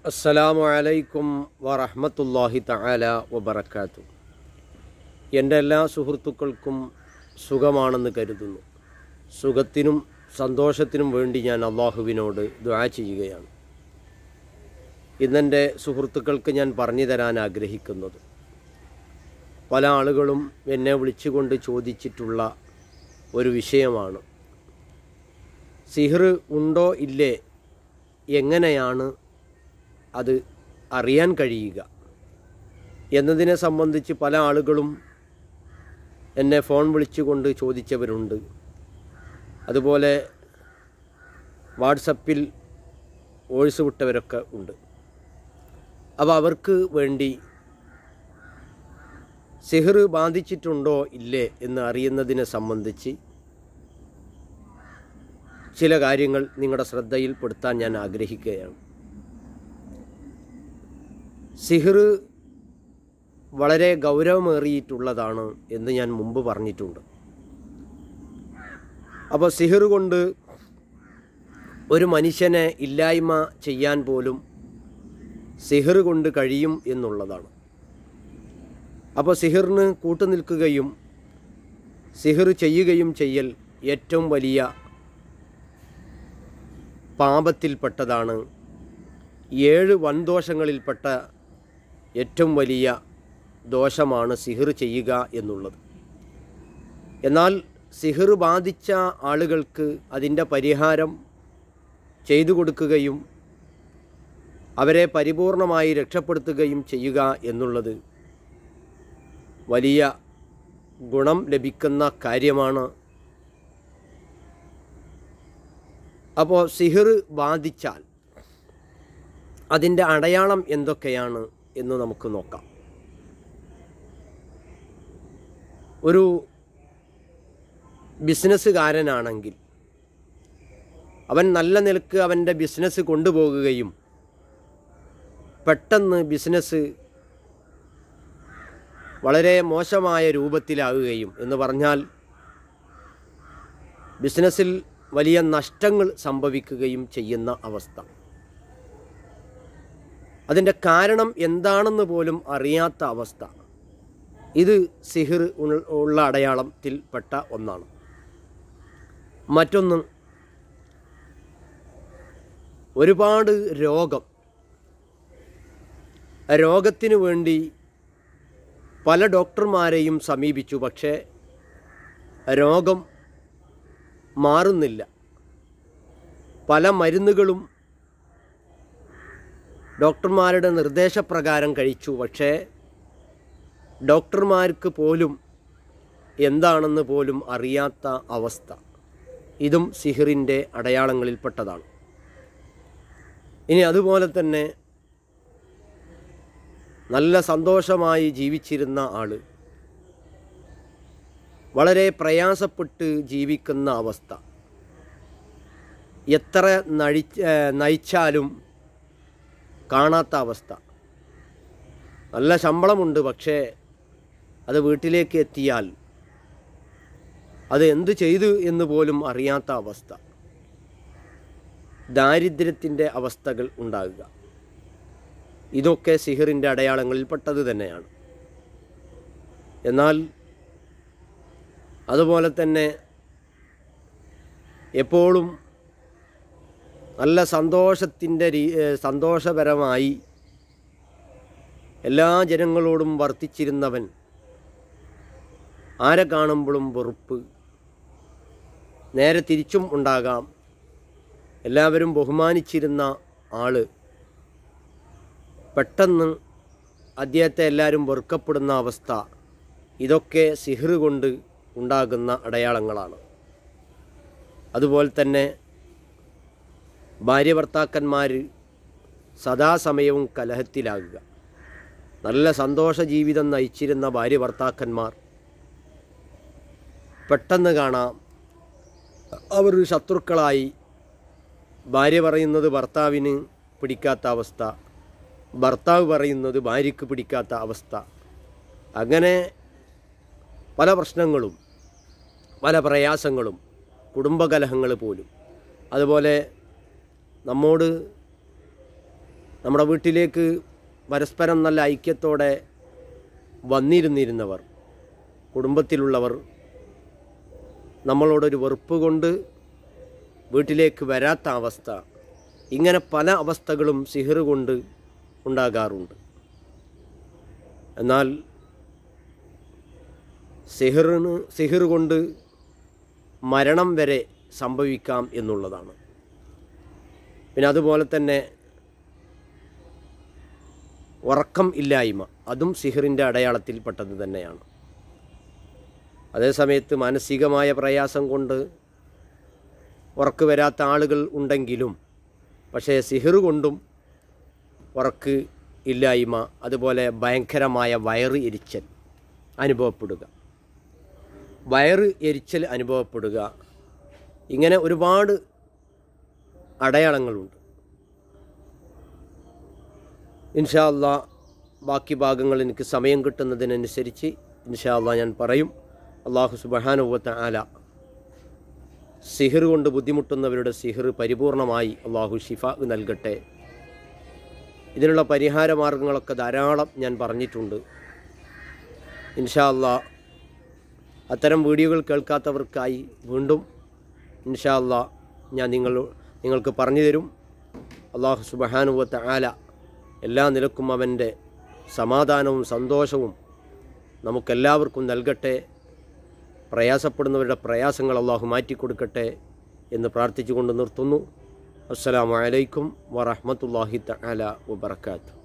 അസ്സലാമു അലൈക്കും വറഹ്മത്തുള്ളാഹി തആല വബറകാത്തു എൻ്റെ എല്ലാ സുഹൃത്തുക്കൾക്കും സുഖമാണെന്ന് കരുതുന്നു സുഖത്തിനും സന്തോഷത്തിനും വേണ്ടി ഞാൻ അള്ളാഹുവിനോട് ദുആ ചെയ്യുകയാണ് ഇന്നെൻ്റെ സുഹൃത്തുക്കൾക്ക് ഞാൻ പറഞ്ഞു തരാൻ ആഗ്രഹിക്കുന്നത് പല ആളുകളും എന്നെ വിളിച്ചുകൊണ്ട് ചോദിച്ചിട്ടുള്ള ഒരു വിഷയമാണ് സിഹർ ഉണ്ടോ ഇല്ലേ എങ്ങനെയാണ് അത് അറിയാൻ കഴിയുക എന്നതിനെ സംബന്ധിച്ച് പല ആളുകളും എന്നെ ഫോൺ വിളിച്ചുകൊണ്ട് ചോദിച്ചവരുണ്ട് അതുപോലെ വാട്സപ്പിൽ വോയിസ് വിട്ടവരൊക്കെ ഉണ്ട് അപ്പോൾ അവർക്ക് വേണ്ടി സിഹർ ബാധിച്ചിട്ടുണ്ടോ ഇല്ലേ എന്ന് അറിയുന്നതിനെ സംബന്ധിച്ച് ചില കാര്യങ്ങൾ നിങ്ങളുടെ ശ്രദ്ധയിൽപ്പെടുത്താൻ ഞാൻ ആഗ്രഹിക്കുകയാണ് സിഹർ വളരെ ഗൗരവമേറിയിട്ടുള്ളതാണ് എന്ന് ഞാൻ മുമ്പ് പറഞ്ഞിട്ടുണ്ട് അപ്പോൾ സിഹർ കൊണ്ട് ഒരു മനുഷ്യനെ ഇല്ലായ്മ ചെയ്യാൻ പോലും സിഹർ കൊണ്ട് കഴിയും എന്നുള്ളതാണ് അപ്പോൾ സിഹറിന് കൂട്ടുനിൽക്കുകയും സിഹർ ചെയ്യുകയും ചെയ്യൽ ഏറ്റവും വലിയ പാപത്തിൽപ്പെട്ടതാണ് ഏഴ് വൻദോഷങ്ങളിൽപ്പെട്ട ഏറ്റവും വലിയ ദോഷമാണ് സിഹിർ ചെയ്യുക എന്നുള്ളത് എന്നാൽ സിഹിർ ബാധിച്ച ആളുകൾക്ക് അതിൻ്റെ പരിഹാരം ചെയ്തു കൊടുക്കുകയും അവരെ പരിപൂർണമായി രക്ഷപ്പെടുത്തുകയും ചെയ്യുക എന്നുള്ളത് വലിയ ഗുണം ലഭിക്കുന്ന കാര്യമാണ് അപ്പോൾ സിഹിർ ബാധിച്ചാൽ അതിൻ്റെ അടയാളം എന്തൊക്കെയാണ് എന്ന് നമുക്ക് നോക്കാം ഒരു ബിസിനസ്സുകാരനാണെങ്കിൽ അവൻ നല്ല നിലക്ക് അവൻ്റെ ബിസിനസ് കൊണ്ടുപോകുകയും പെട്ടെന്ന് ബിസിനസ് വളരെ മോശമായ രൂപത്തിലാകുകയും എന്ന് പറഞ്ഞാൽ ബിസിനസ്സിൽ വലിയ നഷ്ടങ്ങൾ സംഭവിക്കുകയും ചെയ്യുന്ന അവസ്ഥ അതിൻ്റെ കാരണം എന്താണെന്ന് പോലും അറിയാത്ത അവസ്ഥ ഇത് സിഹിർ ഉള്ള അടയാളത്തിൽപ്പെട്ട ഒന്നാണ് മറ്റൊന്ന് ഒരുപാട് രോഗം രോഗത്തിനു വേണ്ടി പല ഡോക്ടർമാരെയും സമീപിച്ചു പക്ഷേ രോഗം മാറുന്നില്ല പല മരുന്നുകളും ഡോക്ടർമാരുടെ നിർദ്ദേശപ്രകാരം കഴിച്ചു പക്ഷേ ഡോക്ടർമാർക്ക് പോലും എന്താണെന്ന് പോലും അറിയാത്ത അവസ്ഥ ഇതും സിഹിറിൻ്റെ അടയാളങ്ങളിൽപ്പെട്ടതാണ് ഇനി അതുപോലെ തന്നെ നല്ല സന്തോഷമായി ജീവിച്ചിരുന്ന ആൾ വളരെ പ്രയാസപ്പെട്ട് ജീവിക്കുന്ന അവസ്ഥ എത്ര നഴി നയിച്ചാലും കാണാത്ത അവസ്ഥ നല്ല ശമ്പളമുണ്ട് പക്ഷേ അത് വീട്ടിലേക്ക് എത്തിയാൽ അത് എന്ത് ചെയ്തു എന്ന് പോലും അറിയാത്ത അവസ്ഥ ദാരിദ്ര്യത്തിൻ്റെ അവസ്ഥകൾ ഉണ്ടാകുക ഇതൊക്കെ സിഹിറിൻ്റെ അടയാളങ്ങളിൽപ്പെട്ടത് തന്നെയാണ് എന്നാൽ അതുപോലെ തന്നെ എപ്പോഴും നല്ല സന്തോഷത്തിൻ്റെ രീ സന്തോഷപരമായി എല്ലാ ജനങ്ങളോടും വർത്തിച്ചിരുന്നവൻ ആരെ കാണുമ്പോഴും വെറുപ്പ് നേരെ തിരിച്ചും ഉണ്ടാകാം എല്ലാവരും ബഹുമാനിച്ചിരുന്ന ആൾ പെട്ടെന്ന് അദ്ദേഹത്തെ എല്ലാവരും വെറുക്കപ്പെടുന്ന അവസ്ഥ ഇതൊക്കെ സിഹിർ കൊണ്ട് ഉണ്ടാകുന്ന അടയാളങ്ങളാണ് അതുപോലെ തന്നെ ഭാര്യ ഭർത്താക്കന്മാർ സദാസമയവും കലഹത്തിലാകുക നല്ല സന്തോഷ ജീവിതം നയിച്ചിരുന്ന ഭാര്യ ഭർത്താക്കന്മാർ പെട്ടെന്ന് കാണാം അവർ ശത്രുക്കളായി ഭാര്യ പറയുന്നത് ഭർത്താവിന് പിടിക്കാത്ത അവസ്ഥ ഭർത്താവ് പറയുന്നത് ഭാര്യയ്ക്ക് പിടിക്കാത്ത അവസ്ഥ അങ്ങനെ പല പ്രശ്നങ്ങളും പല പ്രയാസങ്ങളും കുടുംബകലഹങ്ങൾ പോലും അതുപോലെ നമ്മോട് നമ്മുടെ വീട്ടിലേക്ക് പരസ്പരം നല്ല ഐക്യത്തോടെ വന്നിരുന്നിരുന്നവർ കുടുംബത്തിലുള്ളവർ നമ്മളോടൊരു വെറുപ്പ് കൊണ്ട് വീട്ടിലേക്ക് വരാത്ത അവസ്ഥ ഇങ്ങനെ പല അവസ്ഥകളും സിഹിർ കൊണ്ട് ഉണ്ടാകാറുണ്ട് എന്നാൽ സിഹിറിന് സിഹിർ കൊണ്ട് മരണം വരെ സംഭവിക്കാം എന്നുള്ളതാണ് പിന്നെ അതുപോലെ തന്നെ ഉറക്കം ഇല്ലായ്മ അതും സിഹിറിൻ്റെ അടയാളത്തിൽപ്പെട്ടത് തന്നെയാണ് അതേസമയത്ത് മാനസികമായ പ്രയാസം കൊണ്ട് ഉറക്ക് വരാത്ത ആളുകൾ ഉണ്ടെങ്കിലും പക്ഷേ സിഹിർ കൊണ്ടും ഉറക്ക് ഇല്ലായ്മ അതുപോലെ ഭയങ്കരമായ വയറ് എരിച്ചൽ അനുഭവപ്പെടുക വയറ് എരിച്ചൽ അനുഭവപ്പെടുക ഇങ്ങനെ ഒരുപാട് അടയാളങ്ങളുണ്ട് ഇൻഷാ അല്ലാ ബാക്കി ഭാഗങ്ങൾ എനിക്ക് സമയം കിട്ടുന്നതിനനുസരിച്ച് ഇൻഷാ അല്ലാ ഞാൻ പറയും അള്ളാഹു സുബഹാനുവത്ത ആല സിഹിർ കൊണ്ട് ബുദ്ധിമുട്ടുന്നവരുടെ സിഹിർ പരിപൂർണമായി അള്ളാഹു ഷിഫ നൽകട്ടെ ഇതിനുള്ള പരിഹാര മാർഗങ്ങളൊക്കെ ധാരാളം ഞാൻ പറഞ്ഞിട്ടുണ്ട് ഇൻഷാ അല്ലാ അത്തരം വീഡിയോകൾ കേൾക്കാത്തവർക്കായി വീണ്ടും ഇൻഷാ അല്ലാ ഞാൻ നിങ്ങൾ നിങ്ങൾക്ക് പറഞ്ഞു തരും അള്ളാഹു സുബഹാനുവത്ത ആല എല്ലാ നിലക്കും അവൻ്റെ സമാധാനവും സന്തോഷവും നമുക്കെല്ലാവർക്കും നൽകട്ടെ പ്രയാസപ്പെടുന്നവരുടെ പ്രയാസങ്ങൾ അള്ളാഹു മാറ്റിക്കൊടുക്കട്ടെ എന്ന് പ്രാർത്ഥിച്ചുകൊണ്ട് നിർത്തുന്നു അസ്സലാമു അലൈക്കും വറഹ്മത്തുള്ളാഹി തആല വബറകാതുഹു